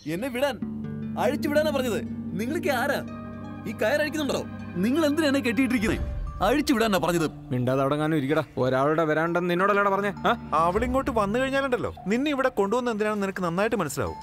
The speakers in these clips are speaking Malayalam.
എന്നെ വിടാൻ അഴിച്ചു വിടാനാ പറഞ്ഞത് നിങ്ങൾക്ക് ആരാ ഈ കയറഴിക്കുന്നുണ്ടോ നിങ്ങൾ എന്തിനാ എന്നെ കെട്ടിയിട്ടിരിക്കുന്നത് അഴിച്ചു വിടാനാ പറഞ്ഞത് മിണ്ടാതെ അവിടെ കാണും ഇരിക്കടാ ഒരാളുടെ വരാണ്ടെന്ന് നിന്നോടല്ലടാ പറഞ്ഞേ ആ അവളിങ്ങോട്ട് വന്നു കഴിഞ്ഞാലുണ്ടല്ലോ നിന്നെ ഇവിടെ കൊണ്ടുവന്ന് എന്തിനാണെന്ന് നിനക്ക് നന്നായിട്ട് മനസ്സിലാവും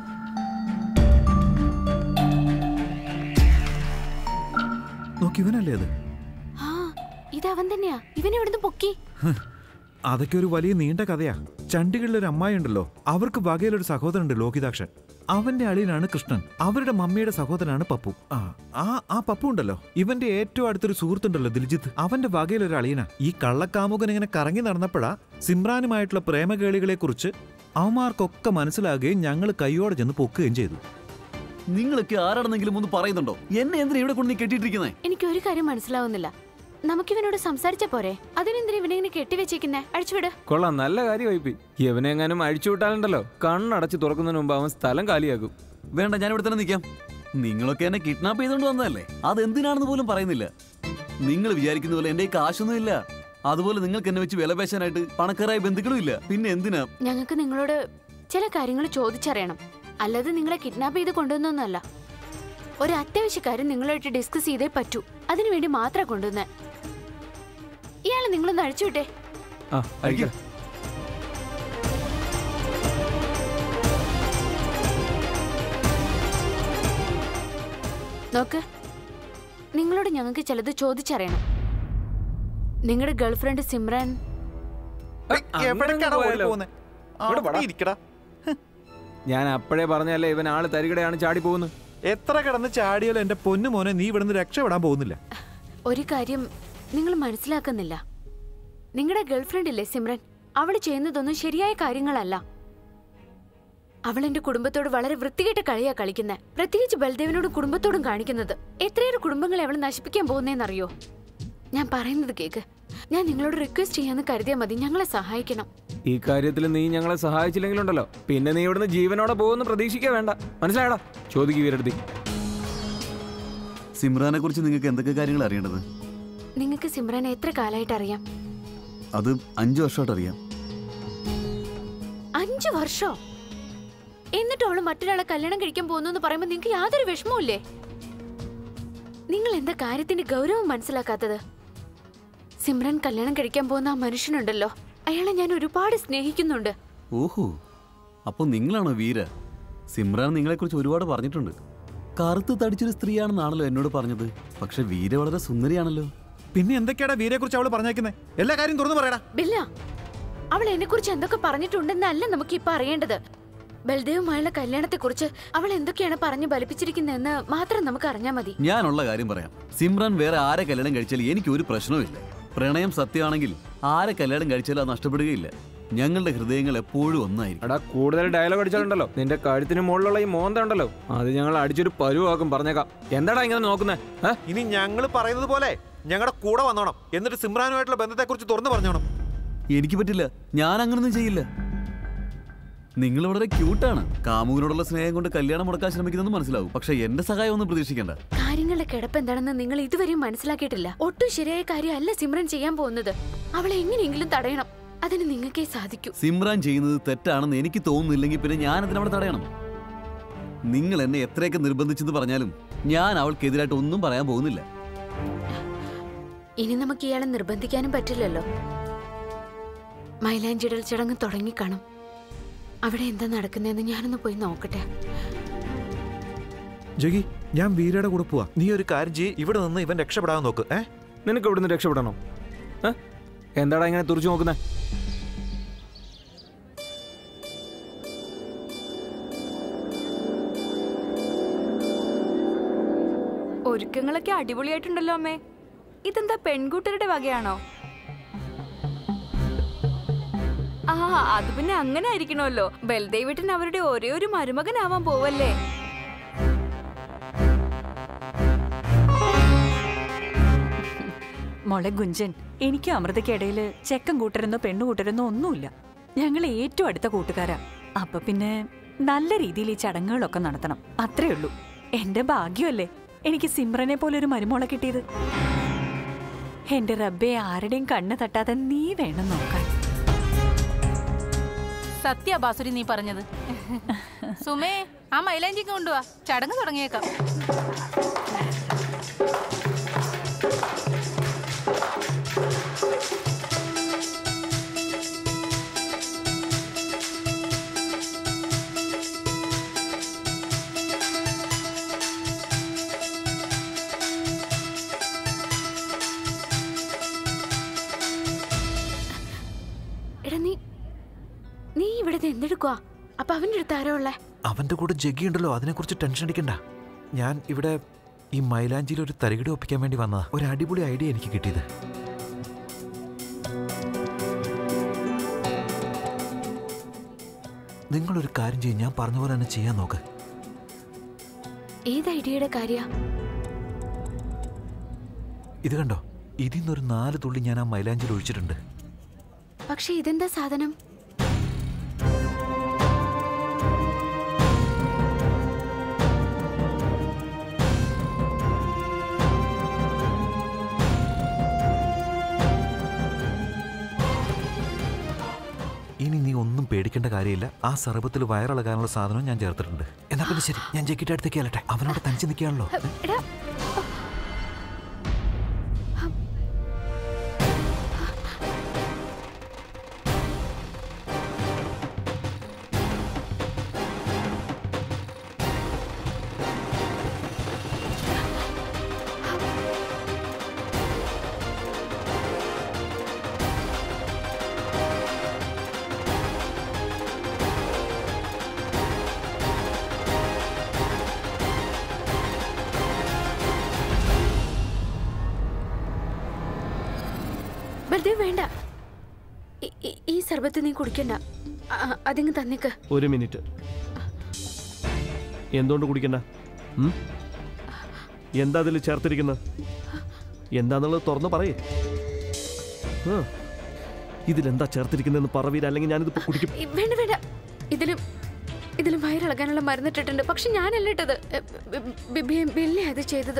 നോക്കി ഇവനല്ലേ അത് ആ ഇത് അവൻ തന്നെയാ ഇവൻ ഇവിടുന്ന് പൊക്കി അതൊക്കെ ഒരു വലിയ നീണ്ട കഥയാ ചണ്ഡിഗഡിൽ ഒരു അമ്മായി ഉണ്ടല്ലോ അവർക്ക് വകയിലൊരു സഹോദരനുണ്ട് ലോകിതാക്ഷൻ അവന്റെ അളിയനാണ് കൃഷ്ണൻ അവരുടെ മമ്മിയുടെ സഹോദരനാണ് പപ്പു ആ ആ ആ പപ്പു ഉണ്ടല്ലോ ഇവന്റെ ഏറ്റവും അടുത്തൊരു സുഹൃത്തുണ്ടല്ലോ ദിൽജിത്ത് അവന്റെ വകയിലൊരു അളിയനാ ഈ കള്ളക്കാമുകൻ ഇങ്ങനെ കറങ്ങി നടന്നപ്പോഴാ സിമ്രാനുമായിട്ടുള്ള പ്രേമകേളികളെ കുറിച്ച് അവന്മാർക്കൊക്കെ മനസ്സിലാകുകയും ഞങ്ങൾ കൈയോടെ ചെന്ന് പൊക്കുകയും ചെയ്തു നിങ്ങളൊക്കെ ആരാണെന്നെങ്കിലും ഒന്ന് പറയുന്നുണ്ടോ എന്നെ എന്തിനാ ഇവിടെ കൊണ്ട് നീ കെട്ടിയിട്ടിരിക്കുന്നത് എനിക്ക് ഒരു കാര്യം മനസ്സിലാവുന്നില്ല നമുക്കിവനോട് സംസാരിച്ച പോരെ അതിനെന്തിനാ ഇവനെ ഇങ്ങനെ കെട്ടിവെച്ചേക്കുന്നേ അഴിച്ചുവിട് കൊള്ളാം നല്ല കാര്യമായി പോയി ഇവനെങ്ങാനും അഴിച്ചു വിട്ടാലുണ്ടല്ലോ കണ്ണടച്ച് തുറക്കുന്നതിന് മുമ്പ് അവൻ സ്ഥലം കാലിയാക്കും വേണ്ട ഞാൻ ഇവിടെ തന്നെ നിൽക്കാം നിങ്ങളൊക്കെ എന്നെ കിഡ്നാപ്പ് ചെയ്തുകൊണ്ട് വന്നതല്ലേ അത് എന്തിനാണെന്ന് പോലും പറയുന്നില്ല നിങ്ങൾ വിചാരിക്കുന്ന പോലെ എന്റെ കാശൊന്നും ഇല്ല അതുപോലെ നിങ്ങൾക്ക് എന്നെ വെച്ച് വിലപേശാനായിട്ട് പണക്കാരായ ബന്ധുക്കളും ഇല്ല പിന്നെ എന്തിനാ ഞങ്ങൾക്ക് നിങ്ങളോട് ചില കാര്യങ്ങൾ ചോദിച്ചറിയണം അല്ലാതെ നിങ്ങളെ കിഡ്നാപ്പ് ചെയ്ത് കൊണ്ടുവന്നൊന്നല്ല ഒരു അത്യാവശ്യ കാര്യം നിങ്ങളായിട്ട് ഡിസ്കസ് ചെയ്തേ പറ്റൂ അതിനുവേണ്ടി മാത്രം കൊണ്ടുവന്നേ ഇയാളെ നിങ്ങളൊന്ന് അഴിച്ചുവിട്ടെ ആ അഴിക്കാം നോക്ക് നിങ്ങളോട് ഞങ്ങൾക്ക് ചിലത് ചോദിച്ചറിയണം നിങ്ങളുടെ ഗേൾഫ്രണ്ട് സിമ്രാൻ എവിടേക്കാടാ ഓടി പോയാലോ? പോകുന്നെ? ആ, ഇവിടെ വാടാ. ഇരിക്കടാ ഞാൻ അപ്പോഴേ പറഞ്ഞല്ലേ ഇവൻ ആള് തരികടയാണ് ചാടി പോകുന്നത് എത്ര കിടന്ന് ചാടിയാലും എന്റെ പൊന്നു മോനെ നീ ഇവിടുന്ന് രക്ഷപ്പെടാൻ പോകുന്നില്ല ഒരു കാര്യം നിങ്ങൾ മനസ്സിലാക്കുന്നില്ല നിങ്ങളുടെ ഗേൾഫ്രണ്ട് ഇല്ലേ സിമ്രൻ അവൾ ചെയ്യുന്നതൊന്നും ശരിയായ കാര്യങ്ങളല്ല അവൾ എന്റെ കുടുംബത്തോട് വളരെ വൃത്തികെട്ട കളിയാ കളിക്കുന്നത് പ്രത്യേകിച്ച് ബൽദേവിനോടും കുടുംബത്തോടും കാണിക്കുന്നത് എത്രയേറെ കുടുംബങ്ങളെ അവൾ നശിപ്പിക്കാൻ പോകുന്നേന്നറിയോ ഞാൻ പറയുന്നത് കേക്ക് ഞാൻ നിങ്ങളോട് റിക്വസ്റ്റ് ചെയ്യാന്ന് കരുതിയാൽ മതി ഞങ്ങളെ സഹായിക്കണം ഈ കാര്യത്തിൽ നീ ഞങ്ങളെ സഹായിച്ചില്ലെങ്കിലുണ്ടല്ലോ പിന്നെ നീ ഇവിടുന്ന് ജീവനോടെ പോകുമെന്ന് പ്രതീക്ഷിക്കാൻ വേണ്ട മനസ്സിലായടാ ചോദിക്കും ഇവരടുത്ത് സിമ്രാനെ കുറിച്ച് നിങ്ങൾക്ക് എന്തൊക്കെ കാര്യങ്ങൾ അറിയേണ്ടത് നിങ്ങൾക്ക് സിമ്രനെ എത്ര കാലമായിട്ട് അറിയാം അത് അഞ്ചു വർഷമായിട്ട് അറിയാം അഞ്ചു വർഷോ എന്നിട്ട് അവള് മറ്റൊരാളെ കല്യാണം കഴിക്കാൻ പോകുന്നു എന്ന് പറയുമ്പോൾ നിങ്ങൾക്ക് യാതൊരു വിഷമവും നിങ്ങൾ എന്താ കാര്യത്തിന്റെ ഗൗരവം മനസ്സിലാക്കാത്തത് സിമ്രൻ കല്യാണം കഴിക്കാൻ പോകുന്ന ആ മനുഷ്യനുണ്ടല്ലോ അയാളെ ഞാൻ ഒരുപാട് സ്നേഹിക്കുന്നുണ്ട് ഓഹോ അപ്പൊ നിങ്ങളാണോ വീര സിമ്രാൻ നിങ്ങളെക്കുറിച്ച് ഒരുപാട് പറഞ്ഞിട്ടുണ്ട് കറുത്ത് തടിച്ചൊരു സ്ത്രീയാണെന്നാണല്ലോ എന്നോട് പറഞ്ഞത് പക്ഷെ വീര വളരെ സുന്ദരിയാണല്ലോ പിന്നെ എന്തൊക്കെയാടാ വീരെ കുറിച്ച് അവള് പറഞ്ഞേക്കുന്നത് എല്ലാ കാര്യം തുറന്നു പറയടാ ബില്ല അവൾ എന്നെ കുറിച്ച് എന്തൊക്കെ പറഞ്ഞിട്ടുണ്ടെന്നല്ല നമുക്ക് ഇപ്പൊ അറിയേണ്ടത് ബൽദേവുമായുള്ള കല്യാണത്തെ കുറിച്ച് അവൾ എന്തൊക്കെയാണ് പറഞ്ഞു ബലിപ്പിച്ചിരിക്കുന്നതെന്ന് മാത്രം നമുക്ക് അറിഞ്ഞാൽ മതി ഞാനുള്ള കാര്യം പറയാം സിമ്രാൻ വേറെ ആരെ കല്യാണം കഴിച്ചാലും എനിക്ക് ഒരു പ്രശ്നവുമില്ല പ്രണയം സത്യമാണെങ്കിൽ ആരെ കല്യാണം കഴിച്ചാലും അത് നഷ്ടപ്പെടുകയില്ല ഞങ്ങളുടെ ഹൃദയങ്ങൾ എപ്പോഴും ഒന്നായിരിക്കും എടാ കൂടുതൽ ഡയലോഗ് അടിച്ചാലുണ്ടല്ലോ നിന്റെ കഴുത്തിന് മുകളിലുള്ള ഈ മോന്ത ഉണ്ടല്ലോ അത് ഞങ്ങൾ അടിച്ചൊരു പരുവാക്കും പറഞ്ഞേക്കാം എന്താടാ ഇങ്ങനെ നോക്കുന്നേ ഏ ഇനി ഞങ്ങൾ പറയുന്നത് പോലെ ഞങ്ങളുടെ കൂടെ വന്നോണം എന്നിട്ട് സിമ്രാനുമായിട്ടുള്ള ബന്ധത്തെക്കുറിച്ച് തുറന്നു പറഞ്ഞോണം എനിക്ക് പറ്റില്ല ഞാൻ അങ്ങനൊന്നും ചെയ്യില്ല നിങ്ങൾ വളരെ ക്യൂട്ടാണ് കാമുകനോടുള്ള സ്നേഹം കൊണ്ട് കല്യാണം മുടക്കാൻ ശ്രമിക്കുന്നത് മനസ്സിലാവും പക്ഷെ എന്റെ സഹായം ഒന്നും പ്രതീക്ഷിക്കണ്ട കാര്യങ്ങളുടെ കിടപ്പ് എന്താണെന്ന് നിങ്ങൾ ഇതുവരെയും മനസ്സിലാക്കിയിട്ടില്ല ഒട്ടും ശരിയായ കാര്യമല്ല സിമ്രൻ ചെയ്യാൻ പോകുന്നത് അവളെ എങ്ങനെയെങ്കിലും തടയണം അതിന് നിങ്ങൾക്കേ സാധിക്കൂ സിമ്രാൻ ചെയ്യുന്നത് തെറ്റാണെന്ന് എനിക്ക് തോന്നുന്നില്ലെങ്കിൽ പിന്നെ ഞാൻ അതിനവിടെ തടയണം നിങ്ങൾ എന്നെ എത്രയൊക്കെ നിർബന്ധിച്ചെന്ന് പറഞ്ഞാലും ഞാൻ അവൾക്കെതിരായിട്ട് ഒന്നും പറയാൻ പോകുന്നില്ല ഇനി നമുക്ക് ഇയാളെ നിർബന്ധിക്കാനും പറ്റില്ലല്ലോ മൈലാഞ്ചിടൽ ചടങ്ങ് തുടങ്ങിക്കാണും അവിടെ എന്താ നടക്കുന്നതെന്ന് ഞാനൊന്ന് പോയി നോക്കട്ടെ ജഗി ഞാൻ വീരയുടെ കൂടെ പോവാ നീ ഒരു കാര്യം ചെയ്യ് ഇവിടെ നിന്ന് ഇവൻ രക്ഷപ്പെടാൻ നോക്ക് ഏ നിനക്ക് ഇവിടുന്ന് രക്ഷപ്പെടണോ ഏ എന്താടാ ഇങ്ങനെ തുറച്ചു നോക്കുന്നേ ഒരുക്കങ്ങളൊക്കെ അടിപൊളിയായിട്ടുണ്ടല്ലോ അമ്മേ ഇതെന്താ പെൺകൂട്ടരുടെ വകയാണോ ആ അത് പിന്നെ അങ്ങനെ ആയിരിക്കണമല്ലോ ബൽദേവിട്ടൻ അവരുടെ ഒരേ ഒരു മരുമകനാവാൻ പോവല്ലേ മോളെ ഗുഞ്ചൻ എനിക്കും അമൃതയ്ക്കിടയിൽ ചെക്കൻ കൂട്ടരെന്നോ പെണ്ണു കൂട്ടരെന്നോ ഒന്നുമില്ല ഞങ്ങൾ ഏറ്റവും അടുത്ത കൂട്ടുകാരാ അപ്പൊ പിന്നെ നല്ല രീതിയിൽ ഈ ചടങ്ങുകളൊക്കെ നടത്തണം അത്രേ ഉള്ളൂ എന്റെ ഭാഗ്യമല്ലേ എനിക്ക് സിമ്രനെ പോലെ ഒരു മരുമോളെ കിട്ടിയത് എന്റെ റബ്ബെ ആരുടെയും കണ്ണ് തട്ടാതെ നീ വേണം നോക്കാൻ സത്യ ബാസുരി നീ പറഞ്ഞത് സുമേ ആ മൈലാഞ്ചിക്ക് കൊണ്ടുവാ ചടങ്ങ് തുടങ്ങിയേക്കാം എടാ നീ നീ ഇവിടെ എന്തെടുക്കുവാ അപ്പൊ അവന്റെ അടുത്ത് ആരോ ഉള്ളേ അവന്റെ കൂടെ ജഗ്ഗി ഉണ്ടല്ലോ അതിനെക്കുറിച്ച് ടെൻഷൻ അടിക്കണ്ട ഞാൻ ഇവിടെ ഈ മൈലാഞ്ചിയിൽ ഒരു തരികിട ഒപ്പിക്കാൻ വേണ്ടി വന്നതാ ഒരു അടിപൊളി ഐഡിയ എനിക്ക് കിട്ടിയത് നിങ്ങളൊരു കാര്യം ചെയ്യും ഞാൻ പറഞ്ഞ പോലെ തന്നെ ചെയ്യാൻ നോക്ക് ഏത് ഐഡിയയുടെ കാര്യ ഇത് കണ്ടോ ഇതിൽ നിന്നൊരു നാല് തുള്ളി ഞാൻ ആ മൈലാഞ്ചിയിൽ ഒഴിച്ചിട്ടുണ്ട് പക്ഷെ ഇതെന്താ സാധനം ഇനി നീ ഒന്നും പേടിക്കേണ്ട കാര്യമില്ല ആ സർബത്തിൽ വയറിളകാനുള്ള സാധനവും ഞാൻ ചേർത്തിട്ടുണ്ട് എന്നാ പിന്നെ ശരി ഞാൻ ജഗ്ഗിയുടെ അടുത്തേക്ക് അല്ലട്ടെ അവനോട് തനിച്ച് നിൽക്കുകയാണല്ലോ എടാ ബൽദേവ് വേണ്ട ഈ- ഈ- ഈ സർബത്ത് നീ കുടിക്കണ്ട അ- അതിങ്ങ് തന്നേക്ക് ഒരു മിനിറ്റ് എന്തുകൊണ്ട് കുടിക്കണ്ട ഉം? എന്താ അതിൽ ചേർത്തിരിക്കുന്നത് എന്താന്നുള്ളത് തുറന്നു പറയേ ആ. ഇതിലെന്താ ചേർത്തിരിക്കുന്നതെന്ന് പറവീര അല്ലെങ്കിൽ ഞാനിത് കുടിക്കും ഈ- വേണ്ട വേണ്ട ഇതിലും ഇതിലും വയറിളകാനുള്ള മരുന്നിട്ടിട്ടുണ്ട് പക്ഷെ ഞാനല്ല ഇട്ടത് എ, ബി- ബി- ബി- ബില്ലിയാ അത് ചെയ്തത്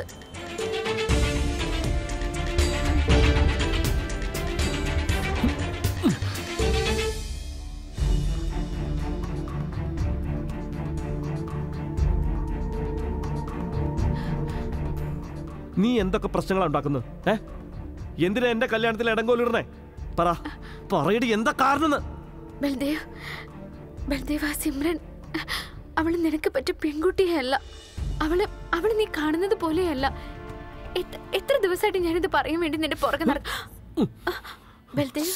നീ എന്തൊക്കെ പ്രശ്നങ്ങളാണ് ഉണ്ടാക്കുന്നത് ഏ എന്തിനാ എന്റെ കല്യാണത്തിൽ ഇടങ്കോലിടണേ പറ പറയടി എന്താ കാരണം ബൽദേവ് ബൽദേവ് ആ സിമ്രൻ അവള് നിനക്ക് പറ്റിയ പെൺകുട്ടിയല്ല അവള് അവള് നീ കാണുന്നത് പോലെയല്ല എത്ര- എത്ര ദിവസമായിട്ട് ഞാനിത് പറയാൻ വേണ്ടി നിന്റെ പുറകെ നടക്കും ബൽദേവ്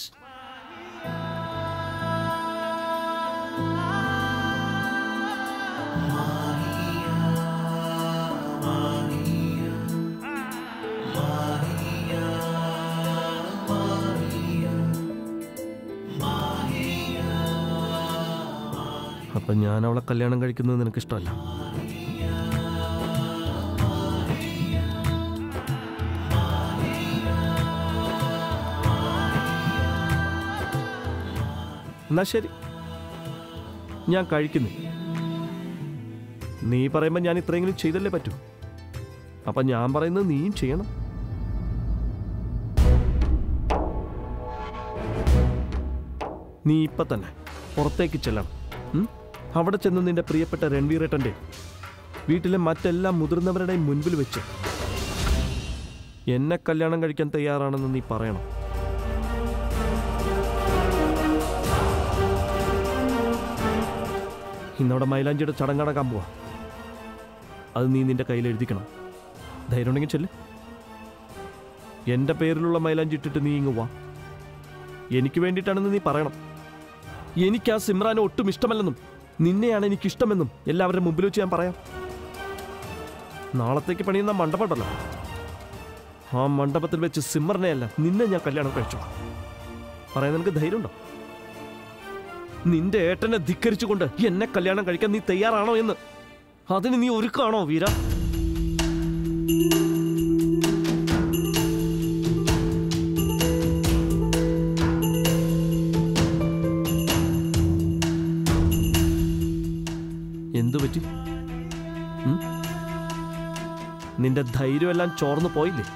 അപ്പൊ ഞാൻ അവളെ കല്യാണം കഴിക്കുന്നത് നിനക്ക് ഇഷ്ടമല്ല എന്നാ ശരി ഞാൻ കഴിക്കുന്നില്ല നീ പറയുമ്പോൾ ഞാൻ ഇത്രയെങ്കിലും ചെയ്തല്ലേ പറ്റൂ അപ്പൊ ഞാൻ പറയുന്നത് നീയും ചെയ്യണം നീ ഇപ്പൊ തന്നെ പുറത്തേക്ക് ചെല്ലണം ഉം? അവിടെ ചെന്ന് നിന്റെ പ്രിയപ്പെട്ട രൺവീറേട്ടന്റെ വീട്ടിലെ മറ്റെല്ലാ മുതിർന്നവരുടെയും മുൻപിൽ വെച്ച് എന്നെ കല്യാണം കഴിക്കാൻ തയ്യാറാണെന്ന് നീ പറയണം ഇന്നവിടെ മൈലാഞ്ചിയുടെ ചടങ്ങടക്കാൻ പോവാ അത് നീ നിന്റെ കയ്യിൽ എഴുതിക്കണം ധൈര്യം ഉണ്ടെങ്കിൽ ചെല്ല് എൻ്റെ പേരിലുള്ള മൈലാഞ്ചി ഇട്ടിട്ട് നീ ഇങ്ങ് വാ എനിക്ക് വേണ്ടിയിട്ടാണെന്ന് നീ പറയണം എനിക്ക് ആ സിമ്രാനെ ഒട്ടും ഇഷ്ടമല്ലെന്നും നിന്നെയാണ് എനിക്ക് ഇഷ്ടമെന്നും എല്ലാവരുടെ മുമ്പിൽ വെച്ച് ഞാൻ പറയാം നാളത്തേക്ക് പണിയുന്ന മണ്ഡപമുണ്ടല്ലോ ആ മണ്ഡപത്തിൽ വെച്ച് സിമ്മറിനെയല്ല നിന്നെ ഞാൻ കല്യാണം കഴിച്ചു പറയാൻ നിനക്ക് ധൈര്യമുണ്ടോ നിന്റെ ഏട്ടനെ ധിക്കരിച്ചുകൊണ്ട് എന്നെ കല്യാണം കഴിക്കാൻ നീ തയ്യാറാണോ എന്ന് അതിന് നീ ഒരുക്കാണോ വീര എന്തു പറ്റി ഉം? നിന്റെ ധൈര്യമെല്ലാം ചോർന്നു പോയില്ലേ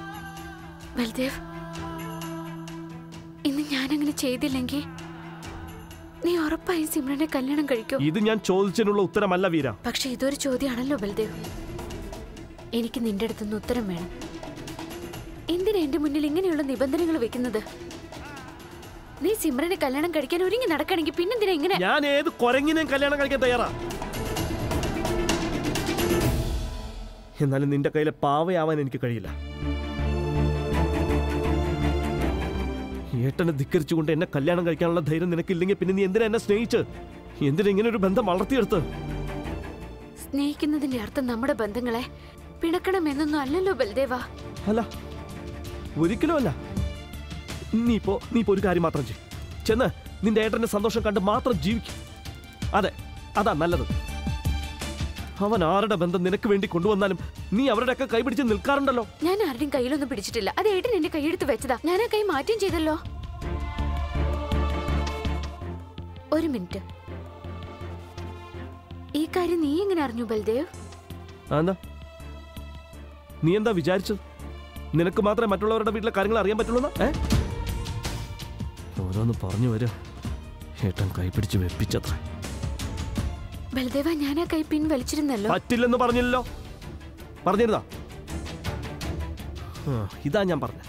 ബൽദേവ് ഇന്ന് ഞാനങ്ങനെ ചെയ്തില്ലെങ്കിൽ നീ ഉറപ്പായും സിമ്രനെ കല്യാണം കഴിക്കോ ഇത് ഞാൻ ചോദിച്ചതിനുള്ള ഉത്തരമല്ല വീര പക്ഷെ ഇതൊരു ചോദ്യമാണല്ലോ ബൽദേവ് എനിക്ക് നിന്റെ അടുത്തുനിന്ന് ഉത്തരം വേണം എന്തിനാ എന്റെ മുന്നിൽ ഇങ്ങനെയുള്ള നിബന്ധനകൾ വെക്കുന്നത് നീ സിമ്രനെ കല്യാണം കഴിക്കാൻ ഒരുങ്ങി നടക്കണമെങ്കിൽ പിന്നെന്തിനാ ഇങ്ങനെ ഞാൻ ഏത് കൊരങ്ങിനെയും കല്യാണം കഴിക്കാൻ തയ്യാറാ എന്നാലും നിന്റെ കയ്യിലെ പാവയാവാൻ എനിക്ക് കഴിയില്ല ഏട്ടനെ ധിക്കരിച്ചുകൊണ്ട് എന്നെ കല്യാണം കഴിക്കാനുള്ള ധൈര്യം നിനക്കില്ലെങ്കിൽ പിന്നെ നീ എന്തിനാ എന്നെ സ്നേഹിച്ച് എന്തിനാ ഇങ്ങനെ ഒരു ബന്ധം വളർത്തിയെടുത്ത് സ്നേഹിക്കുന്നതിന്റെ അർത്ഥം നമ്മുടെ ബന്ധങ്ങളെ പിണക്കണമെന്നൊന്നും അല്ലല്ലോ ബൽദേവ അല്ല ഒരിക്കലും അല്ല നീ ഇപ്പോ നീ ഇപ്പോ ഒരു കാര്യം മാത്രം ചെയ്യും ചെന്ന് നിന്റെ ഏട്ടന്റെ സന്തോഷം കണ്ട് മാത്രം ജീവിക്കും അതെ അതാ നല്ലത് അവൻ ആരുടെ ബന്ധം നിനക്ക് വേണ്ടി കൊണ്ടുവന്നാലും നീ അവരുടെയൊക്കെ കൈപിടിച്ച് നിൽക്കാറുണ്ടല്ലോ ഞാൻ ആരുടെയും കയ്യിലൊന്നും പിടിച്ചിട്ടില്ല അത് ഏട്ടൻ എന്റെ കൈയെടുത്ത് വെച്ചതാ ഞാൻ ആ കൈ മാറ്റുകയും ചെയ്തല്ലോ ഒരു മിനിറ്റ് ഈ കാര്യം നീ എങ്ങനെ അറിഞ്ഞു ബൽദേവ് ആ, എന്താ നീ എന്താ വിചാരിച്ചത് നിനക്ക് മാത്രമേ മറ്റുള്ളവരുടെ വീട്ടിലെ കാര്യങ്ങൾ അറിയാൻ പറ്റുള്ളൂ ഏ ഓരോന്ന് പറഞ്ഞു വരിക ഏട്ടൻ കൈപിടിച്ച് വെപ്പിച്ചത്ര ബൽദേവ ഞാൻ ആ കൈ പിൻവലിച്ചിരുന്നല്ലോ പറ്റില്ലെന്ന് പറഞ്ഞില്ലല്ലോ പറഞ്ഞിരുന്നാ ആ, ഇതാ ഞാൻ പറഞ്ഞ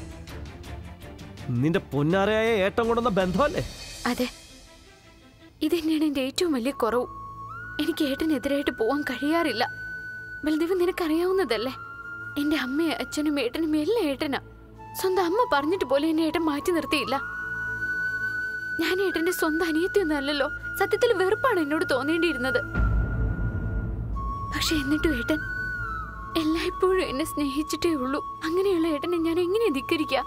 നിന്റെ പൊന്നാരയായ ഏട്ടം കൊണ്ടുവന്ന ബന്ധമല്ലേ അതെ ഇതന്നെയാണ് എന്റെ ഏറ്റവും വലിയ കുറവ് എനിക്ക് ഏട്ടനെതിരായിട്ട് പോവാൻ കഴിയാറില്ല ബൽദേവ് നിനക്കറിയാവുന്നതല്ലേ എന്റെ അമ്മയും അച്ഛനും ഏട്ടനും എല്ലാം ഏട്ടനാ സ്വന്തം അമ്മ പറഞ്ഞിട്ട് പോലും എന്നെ ഏട്ടൻ മാറ്റി നിർത്തിയില്ല ഞാൻ ഏട്ടന്റെ സ്വന്തം അനിയത്തിയൊന്നും അല്ലല്ലോ സത്യത്തിൽ വെറുപ്പാണ് എന്നോട് തോന്നേണ്ടിയിരുന്നത് പക്ഷെ എന്നിട്ടും ഏട്ടൻ എല്ലായ്പ്പോഴും എന്നെ സ്നേഹിച്ചിട്ടേ ഉള്ളൂ അങ്ങനെയുള്ള ഏട്ടനെ ഞാൻ എങ്ങനെ ധിക്കരിക്കാം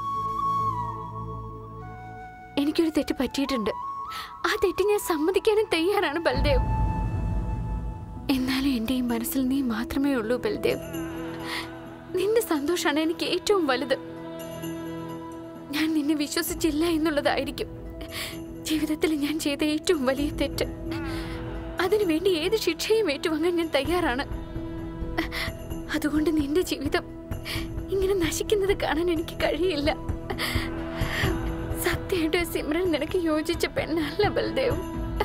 എനിക്കൊരു തെറ്റ് പറ്റിയിട്ടുണ്ട് ആ തെറ്റ് ഞാൻ സമ്മതിക്കാനും തയ്യാറാണ് ബൽദേവ് എന്നാലും എൻ്റെ ഈ മനസ്സിൽ നീ മാത്രമേ ഉള്ളൂ ബൽദേവ് നിന്റെ സന്തോഷമാണ് എനിക്ക് ഏറ്റവും വലുത് ഞാൻ നിന്നെ വിശ്വസിച്ചില്ല എന്നുള്ളതായിരിക്കും ജീവിതത്തിൽ ഞാൻ ചെയ്ത ഏറ്റവും വലിയ തെറ്റ് അതിനുവേണ്ടി ഏത് ശിക്ഷയും ഏറ്റുവാങ്ങാൻ ഞാൻ തയ്യാറാണ് അതുകൊണ്ട് നിന്റെ ജീവിതം ഇങ്ങനെ നശിക്കുന്നത് കാണാൻ എനിക്ക് കഴിയില്ല സത്യമായിട്ട് സിമ്രൻ നിനക്ക് യോജിച്ച പെണ്ണല്ല ബൽദേവ്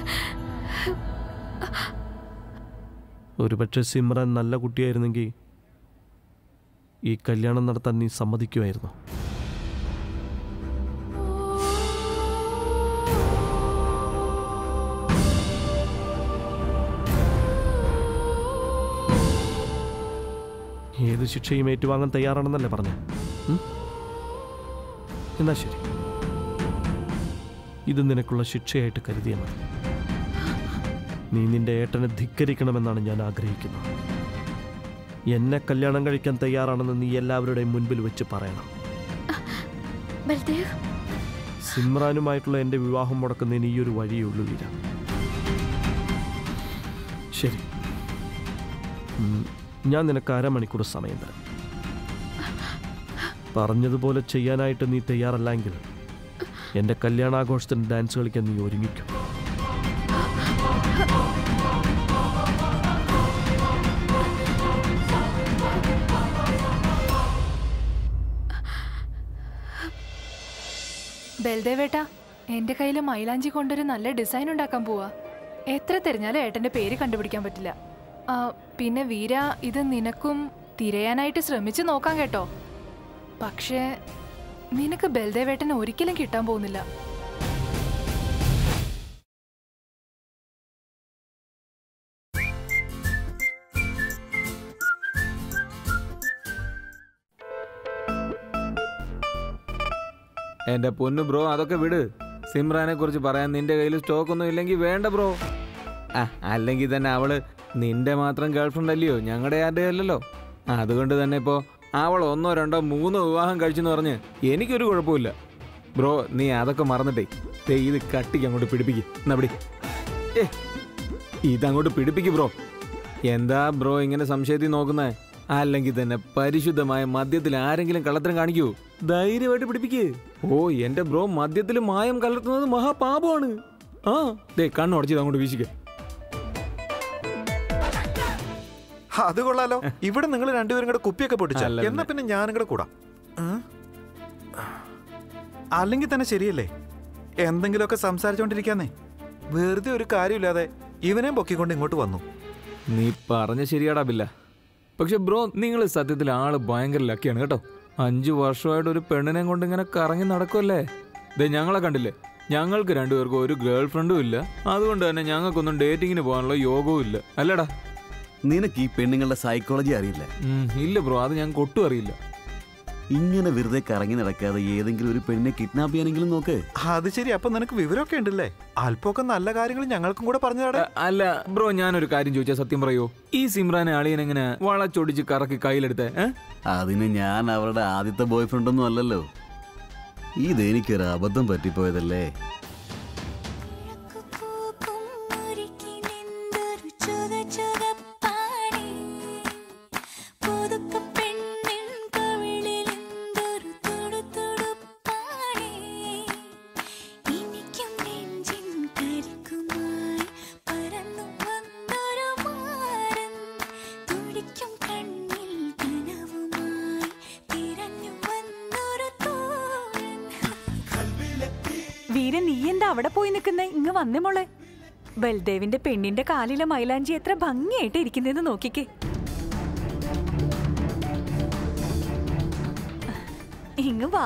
ഒരുപക്ഷെ സിമ്രാൻ നല്ല കുട്ടിയായിരുന്നെങ്കിൽ ഈ കല്യാണം നടത്താൻ നീ സമ്മതിക്കുമായിരുന്നു ഏത് ശിക്ഷയും ഏറ്റുവാങ്ങാൻ തയ്യാറാണെന്നല്ലേ പറഞ്ഞ എന്നാ ശരി ഇത് നിനക്കുള്ള ശിക്ഷയായിട്ട് കരുതിയാൽ മതി നീ നിന്റെ ഏട്ടനെ ധിക്കരിക്കണമെന്നാണ് ഞാൻ ആഗ്രഹിക്കുന്നത് എന്നെ കല്യാണം കഴിക്കാൻ തയ്യാറാണെന്ന് നീ എല്ലാവരുടെയും മുൻപിൽ വെച്ച് പറയണം ബൽദേവ് സിമ്രാനുമായിട്ടുള്ള എൻ്റെ വിവാഹം മുടക്കുന്നതിന് ഈ ഒരു വഴിയേ ഉള്ളൂ വീര ശരി ഉം, ഞാൻ നിനക്ക് അരമണിക്കൂർ സമയം തരാം പറഞ്ഞതുപോലെ ചെയ്യാനായിട്ട് നീ തയ്യാറല്ലെങ്കിൽ എൻ്റെ കല്യാണാഘോഷത്തിന് ഡാൻസ് കളിക്കാൻ നീ ഒരുങ്ങിക്കും ബൽദേവേട്ടാ എന്റെ കയ്യിൽ മൈലാഞ്ചി കൊണ്ടൊരു നല്ല ഡിസൈൻ ഉണ്ടാക്കാൻ പോവാ എത്ര തിരഞ്ഞാലും ഏട്ടന്റെ പേര് കണ്ടുപിടിക്കാൻ പറ്റില്ല ആ, പിന്നെ വീര ഇത് നിനക്കും തിരയാനായിട്ട് ശ്രമിച്ചു നോക്കാം കേട്ടോ പക്ഷേ നിനക്ക് ബൽദേവേട്ടനെ ഒരിക്കലും കിട്ടാൻ പോകുന്നില്ല എന്റെ പൊന്നു ബ്രോ അതൊക്കെ വിട് സിമ്രാനെ കുറിച്ച് പറയാൻ നിന്റെ കയ്യിൽ സ്റ്റോക്ക് ഒന്നും ഇല്ലെങ്കിൽ വേണ്ട ബ്രോ ആ അല്ലെങ്കിൽ തന്നെ അവള് നിന്റെ മാത്രം ഗേൾഫ്രണ്ട് അല്ലയോ ഞങ്ങളുടെ ആരുടെ അല്ലല്ലോ അതുകൊണ്ട് തന്നെ ഇപ്പോൾ അവൾ ഒന്നോ രണ്ടോ മൂന്നോ വിവാഹം കഴിച്ചെന്ന് പറഞ്ഞ് എനിക്കൊരു കുഴപ്പമില്ല ബ്രോ നീ അതൊക്കെ മറന്നിട്ടേ ദേ ഇത് കട്ടിക്ക് അങ്ങോട്ട് പിടിപ്പിക്ക് എന്നാ പിടി ഏ ഇതങ്ങോട്ട് പിടിപ്പിക്ക് ബ്രോ എന്താ ബ്രോ ഇങ്ങനെ സംശയത്തിൽ നോക്കുന്നേ അല്ലെങ്കിൽ തന്നെ പരിശുദ്ധമായ മദ്യത്തിൽ ആരെങ്കിലും കള്ളത്തരം കാണിക്കൂ ധൈര്യമായിട്ട് പിടിപ്പിക്ക് ഓ എന്റെ ബ്രോ മദ്യത്തിൽ മായം കലർത്തുന്നത് മഹാപാപമാണ് ആ ദേ കണ്ണുടച്ചത് അങ്ങോട്ട് വീശിക്ക ഹാ, അത് കൊള്ളാലോ ഇവിടെ നിങ്ങൾ രണ്ടുപേരും കൂടെ കുപ്പിയൊക്കെ പൊട്ടിച്ച അല്ല എന്നാ പിന്നെ ഞാനും കൂടെ കൂടാം ആ? അല്ലെങ്കിൽ തന്നെ ശരിയല്ലേ എന്തെങ്കിലുമൊക്കെ സംസാരിച്ചോണ്ടിരിക്കാന്നേ വെറുതെ ഒരു കാര്യമില്ലാതെ ഇവനെ പൊക്കിക്കൊണ്ട് ഇങ്ങോട്ട് വന്നു നീ പറഞ്ഞ ശരിയാടാ ബില്ല പക്ഷെ ബ്രോ നിങ്ങൾ സത്യത്തിൽ ആള് ഭയങ്കര ലക്കിയാണ് കേട്ടോ അഞ്ചു വർഷമായിട്ട് ഒരു പെണ്ണിനെ കൊണ്ട് ഇങ്ങനെ കറങ്ങി നടക്കുമല്ലേ ദേ ഞങ്ങളെ കണ്ടില്ലേ ഞങ്ങൾക്ക് രണ്ടുപേർക്കും ഒരു ഗേൾ ഫ്രണ്ടും ഇല്ല അതുകൊണ്ട് തന്നെ ഞങ്ങൾക്കൊന്നും ഡേറ്റിങ്ങിന് പോകാനുള്ള യോഗവും ഇല്ല അല്ലടാ നിനക്ക് ഈ പെണ്ണുങ്ങളുടെ സൈക്കോളജി അറിയില്ല ഉം, ഇല്ല ബ്രോ അത് ഞങ്ങൾക്ക് ഒട്ടും അറിയില്ല ഇങ്ങനെ വെറുതെ കറങ്ങി നടക്കാതെ ഏതെങ്കിലും ഒരു പെണ്ണിനെ കിഡ്നാപ്പ് ചെയ്യാനെങ്കിലും നോക്ക് അത് ശരി അപ്പൊ നിനക്ക് വിവരമൊക്കെ ഉണ്ടല്ലേ അല്പമൊക്കെ നല്ല കാര്യങ്ങൾ ഞങ്ങൾക്കും കൂടെ പറഞ്ഞു തരാടെ അ- അല്ല ബ്രോ ഞാനൊരു കാര്യം ചോദിച്ചാൽ സത്യം പറയോ ഈ സിമ്രാനെ അളിയൻ എങ്ങനെ വളച്ചൊടിച്ച് കറക്കി കയ്യിലെടുത്തേ ഏ? അതിന് ഞാൻ അവരുടെ ആദ്യത്തെ ബോയ് ഫ്രണ്ടൊന്നും അല്ലല്ലോ ഇതെനിക്കൊരു അബദ്ധം പറ്റിപ്പോയതല്ലേ വീരൻ നീ എന്താ അവിടെ പോയി നിൽക്കുന്നേ ഇങ്ങ് വന്നേ മോളെ ബൽദേവിന്റെ പെണ്ണിന്റെ കാലിലെ മൈലാഞ്ചി എത്ര ഭംഗിയായിട്ട് ഇരിക്കുന്നെന്ന് നോക്കിക്കേ ഇങ്ങ് വാ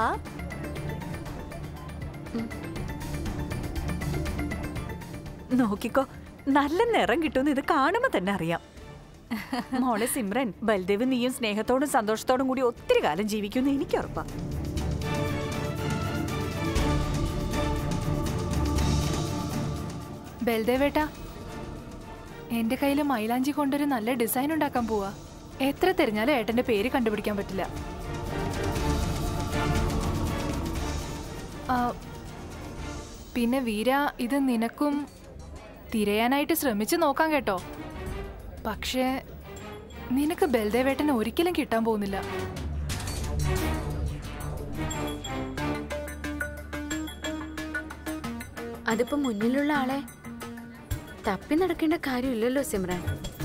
നോക്കിക്കോ നല്ല നിറം കിട്ടുമെന്ന് ഇത് കാണുമ്പോ തന്നെ അറിയാം മോളെ സിമ്രൻ ബൽദേവ് നീയും സ്നേഹത്തോടും സന്തോഷത്തോടും കൂടി ഒത്തിരി കാലം ജീവിക്കുമെന്ന് എനിക്ക് ഉറപ്പാ ബൽദേവേട്ടാ എന്റെ കയ്യിൽ മൈലാഞ്ചി കൊണ്ടൊരു നല്ല ഡിസൈൻ ഉണ്ടാക്കാൻ പോവാ എത്ര തിരഞ്ഞാലും ഏട്ടന്റെ പേര് കണ്ടുപിടിക്കാൻ പറ്റില്ല ആ, പിന്നെ വീര ഇത് നിനക്കും തിരയാനായിട്ട് ശ്രമിച്ചു നോക്കാം കേട്ടോ പക്ഷേ നിനക്ക് ബൽദേവേട്ടനെ ഒരിക്കലും കിട്ടാൻ പോകുന്നില്ല അതിപ്പോ മുന്നിലുള്ള ആളെ തപ്പി നടക്കേണ്ട കാര്യമില്ലല്ലോ സിമ്രാൻ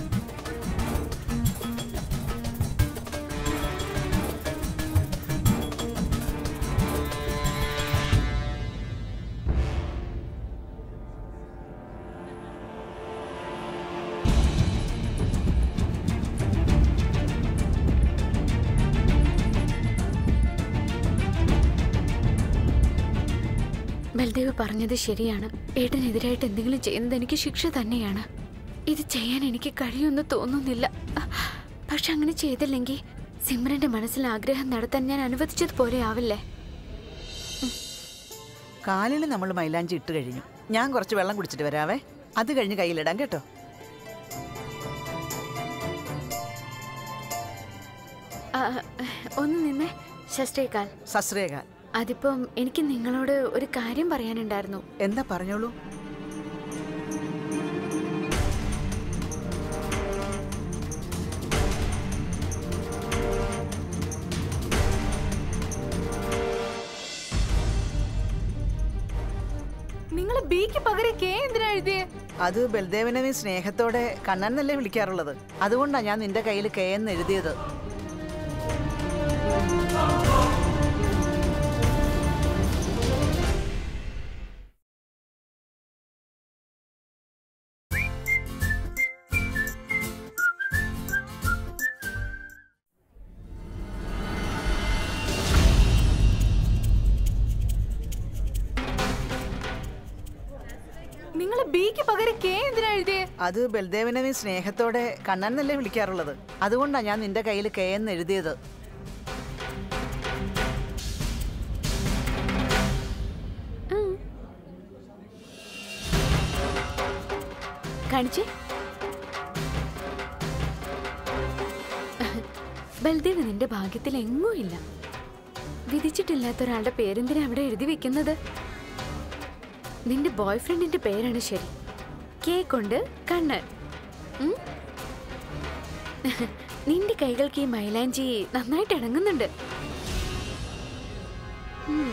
ബൽദേവ് പറഞ്ഞത് ശരിയാണ് ഏട്ടനെതിരായിട്ട് എന്തെങ്കിലും ചെയ്യുന്നത് എനിക്ക് ശിക്ഷ തന്നെയാണ് ഇത് ചെയ്യാൻ എനിക്ക് കഴിയുമെന്ന് തോന്നുന്നില്ല പക്ഷെ അങ്ങനെ ചെയ്തില്ലെങ്കിൽ സിമ്രന്റെ മനസ്സിൽ ആഗ്രഹം നടത്താൻ ഞാൻ അനുവദിച്ചതുപോലെ ആവില്ലേ കാലിൽ നമ്മൾ മൈലാഞ്ചി ഇട്ട് കഴിഞ്ഞു ഞാൻ കുറച്ച് വെള്ളം കുടിച്ചിട്ട് വരാവേ അത് കഴിഞ്ഞ് കയ്യിലിടാം കേട്ടോ ആ, ഒന്ന് നിന്നേ ശസ്ത്രേക്കാൽ സശ്രേകാൽ അതിപ്പം എനിക്ക് നിങ്ങളോട് ഒരു കാര്യം പറയാനുണ്ടായിരുന്നു എന്താ പറഞ്ഞോളൂ നിങ്ങൾ ബിക്ക് പകരം കെ എന്തിനാ എഴുതിയേ അത് ബൽദേവിനെ നീ സ്നേഹത്തോടെ കണ്ണൻ എന്നല്ലേ വിളിക്കാറുള്ളത് അതുകൊണ്ടാണ് ഞാൻ നിന്റെ കയ്യിൽ കെ എന്ന് എഴുതിയത് നിങ്ങൾ ബിക്ക് പകരം കെ എന്തിനാ എഴുതിയേ അത് ബൽദേവിനെ നീ സ്നേഹത്തോടെ കണ്ണൻ എന്നല്ലേ വിളിക്കാറുള്ളത് അതുകൊണ്ടാണ് ഞാൻ നിന്റെ കയ്യിൽ കെ എന്ന് എഴുതിയത് കാണിച്ചേ ബൽദേവ് നിന്റെ ഭാഗ്യത്തിൽ എങ്ങും ഇല്ല വിധിച്ചിട്ടില്ലാത്ത ഒരാളുടെ പേരെന്തിനാ അവിടെ എഴുതി വെക്കുന്നത് നിന്റെ ബോയ് ഫ്രണ്ടിന്റെ പേരാണ് ശരി കെ കൊണ്ട് കണ്ണൻ ഉം? നിന്റെ കൈകൾക്ക് ഈ മൈലാഞ്ചി നന്നായിട്ട് ഇണങ്ങുന്നുണ്ട് ഉം.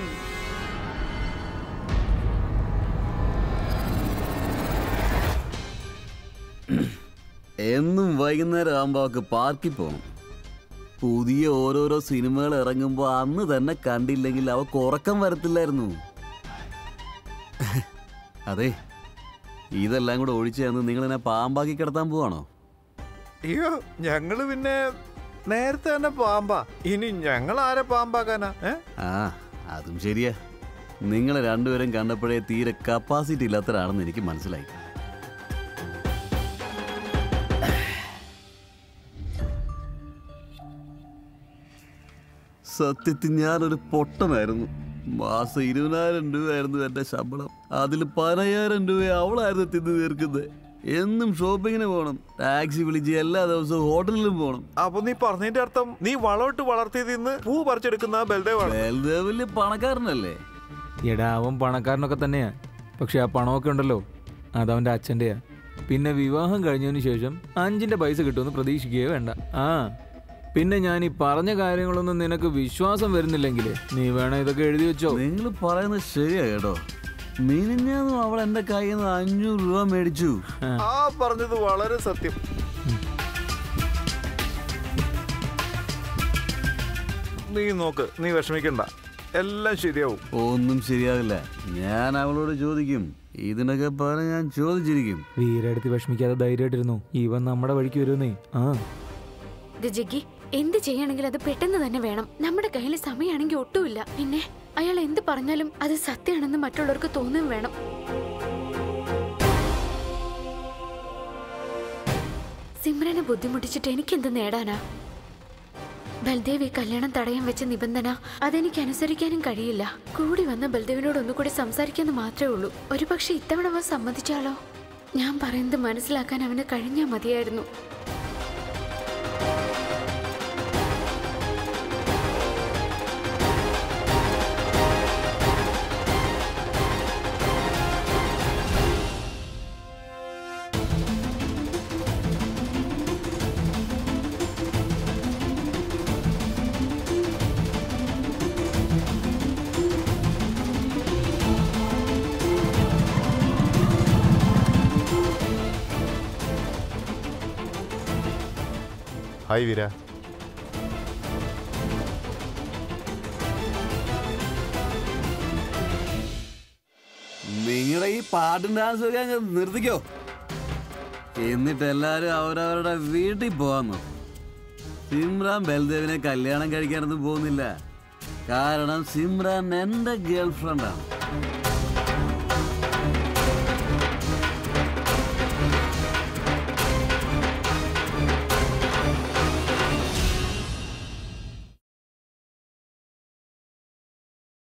എന്നും വൈകുന്നേരം ആകുമ്പോൾ അവൾക്ക് പാർക്കിൽ പോകണം പുതിയ ഓരോരോ സിനിമകൾ ഇറങ്ങുമ്പോൾ അന്ന് തന്നെ കണ്ടില്ലെങ്കിൽ അവൾക്ക് ഉറക്കം വരത്തില്ലായിരുന്നു അതെ ഇതെല്ലാം കൂടെ ഒഴിച്ചു തന്ന് നിങ്ങൾ എന്നെ പാമ്പാക്കി കിടത്താൻ പോവാണോ അയ്യോ ഞങ്ങള് പിന്നെ നേരത്തെ തന്നെ പാമ്പാ ഇനി ഞങ്ങൾ ആരെ പാമ്പാക്കാനാ ഏ ആ അതും ശരിയാ നിങ്ങളെ രണ്ടുപേരും കണ്ടപ്പോഴേ തീരെ കപ്പാസിറ്റി ഇല്ലാത്തവരാണെന്ന് എനിക്ക് മനസ്സിലായി സത്യത്തിൽ ഞാനൊരു പൊട്ടനായിരുന്നു മാസം ഇരുപതിനായിരം രൂപയായിരുന്നു എൻ്റെ ശമ്പളം അതിൽ പതിനയ്യായിരം രൂപ അവളായിരുന്നു തിന്ന് തീർക്കുന്നത് എന്നും ഷോപ്പിങ്ങിന് പോകണം ടാക്സി വിളിച്ച് എല്ലാ ദിവസവും ഹോട്ടലിലും പോകണം അപ്പൊ നീ പറഞ്ഞതിന്റെ അർത്ഥം നീ വളമിട്ട് വളർത്തിയത് ഇന്ന് പൂ പറിച്ചെടുക്കുന്ന ആ ബൽദേവാണ് വെറുതെ വലിയ പണക്കാരനല്ലേ എടാ അവൻ പണക്കാരനൊക്കെ തന്നെയാ പക്ഷെ ആ പണമൊക്കെ ഉണ്ടല്ലോ അതവൻ്റെ അച്ഛൻ്റെയാ പിന്നെ വിവാഹം കഴിഞ്ഞതിന് ശേഷം അഞ്ചിൻ്റെ പൈസ കിട്ടുമെന്ന് പ്രതീക്ഷിക്കുകയേ വേണ്ട ആ പിന്നെ ഞാൻ ഈ പറഞ്ഞ കാര്യങ്ങളൊന്നും നിനക്ക് വിശ്വാസം വരുന്നില്ലെങ്കിൽ നീ വേണം ഇതൊക്കെ എഴുതി വെച്ചോ നിങ്ങൾ പറയുന്നത് ശരിയാ കേട്ടോ മിനിഞ്ഞാന്നും അവൾ എൻ്റെ കയ്യിൽ നിന്ന് അഞ്ഞൂറ് രൂപ മേടിച്ചു ആ പറഞ്ഞത് വളരെ സത്യം നീ നോക്ക് നീ വിഷമിക്കണ്ട എല്ലാം ശരിയാവും ഒന്നും ശരിയാവില്ല ഞാൻ അവളോട് ചോദിക്കും ഇതിനൊക്കെ പറഞ്ഞ് ഞാൻ ചോദിച്ചിരിക്കും വീരെടുത്ത് വിഷമിക്കാതെ ധൈര്യമായിട്ടിരുന്നു ഇവൻ നമ്മുടെ വഴിക്ക് വരുന്നേ ആ ഇത് ജിഗി എന്ത് ചെയ്യണമെങ്കിൽ അത് പെട്ടെന്ന് തന്നെ വേണം നമ്മുടെ കയ്യിൽ സമയമാണെങ്കിൽ ഒട്ടുമില്ല പിന്നെ അയാൾ എന്ത് പറഞ്ഞാലും അത് സത്യമാണെന്ന് മറ്റുള്ളവർക്ക് തോന്നുകയും വേണം സിമ്രനെ ബുദ്ധിമുട്ടിച്ചിട്ട് എനിക്കെന്ത് നേടാനാ ബൽദേവ് ഈ കല്യാണം തടയാൻ വെച്ച നിബന്ധന അതെനിക്ക് അനുസരിക്കാനും കഴിയില്ല കൂടി വന്ന ബൽദേവിനോട് ഒന്നുകൂടി സംസാരിക്കാന്ന് മാത്രമേ ഉള്ളൂ ഒരുപക്ഷെ ഇത്തവണ അവൻ സമ്മതിച്ചാലോ ഞാൻ പറയുന്നത് മനസ്സിലാക്കാൻ അവന് കഴിഞ്ഞാൽ മതിയായിരുന്നു ഹായ് വീര നിങ്ങളുടെ ഈ പാട്ടും ഡാൻസും ഒക്കെ അങ്ങ് നിർത്തിക്കോ എന്നിട്ട് എല്ലാരും അവരവരുടെ വീട്ടിൽ പോകാന്നു സിമ്രാൻ ബൽദേവിനെ കല്യാണം കഴിക്കാനൊന്നും പോകുന്നില്ല കാരണം സിമ്രാൻ എന്റെ ഗേൾ ഫ്രണ്ടാണ്